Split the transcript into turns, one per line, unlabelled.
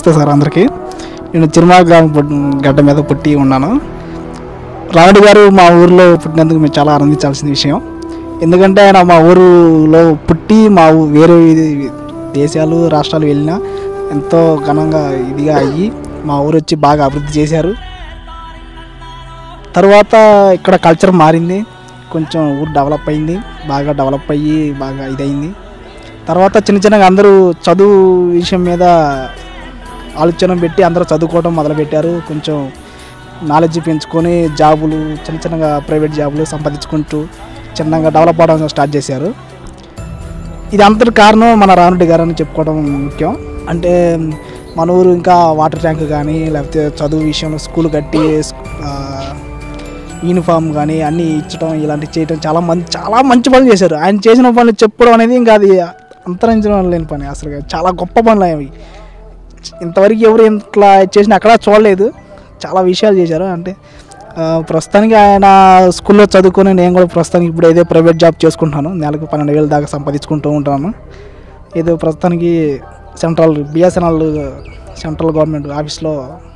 నమస్తే సార్ అందరికీ నేను చిరుమాల గ్రామ పుట్- గడ్డ మీద పుట్టి ఉన్నాను రాముడి గారు మా ఊరిలో పుట్టినందుకు మేము చాలా ఆనందించాల్సిన విషయం ఎందుకంటే ఆయన మా ఊరిలో పుట్టి మా ఊ- వేరే ఇది- దేశాలు రాష్ట్రాలు వెళ్ళినా ఎంతో ఘనంగా ఇదిగా అయ్యి మా ఊరు వచ్చి బాగా అభివృద్ధి చేశారు తర్వాత ఇక్కడ కల్చర్ మారింది కొంచెం ఊరు డెవలప్ అయింది బాగా డెవలప్ అయ్యి బాగా ఇదైంది తర్వాత చిన్న చిన్నగా అందరూ చదువు విషయం మీద ఆలోచన పెట్టి అందరూ చదువుకోవడం మొదలుపెట్టారు కొంచెం నాలెడ్జ్ పెంచుకొని జాబులు చిన్న చిన్నగా ప్రైవేట్ జాబులు సంపాదించుకుంటూ చిన్నగా డెవలప్ అవడం స్టార్ట్ చేశారు ఇది అంతటి కారణం మన రానుడి గారు అని చెప్పుకోవడం ముఖ్యం అంటే మన ఊరు ఇంకా వాటర్ ట్యాంక్ కానీ లేకపోతే చదువు విషయంలో స్కూల్ కట్టి ఆ, యూనిఫామ్ కానీ అన్నీ ఇచ్చడం ఇలాంటివి చేయడం చాలా మంది చాలా మంచి పనులు చేశారు ఆయన చేసిన పనులు చెప్పడం అనేది ఇంకా అది అంతరించడం లేని పని అసలు చాలా గొప్ప పనులు అవి ఇంతవరకు ఎవరు ఇట్లా చేసిన అక్కడ చూడలేదు చాలా విషయాలు చేశారు అంటే ఆ, ప్రస్తుతానికి ఆయన స్కూల్లో చదువుకొని నేను కూడా ప్రస్తుతానికి ఇప్పుడు ఏదో ప్రైవేట్ జాబ్ చేసుకుంటున్నాను నెలకు పన్నెండు వేలు దాకా సంపాదించుకుంటూ ఉంటాను ఏదో ప్రస్తుతానికి సెంట్రల్ బిఎస్ఎన్ఎల్ సెంట్రల్ గవర్నమెంట్ ఆఫీస్లో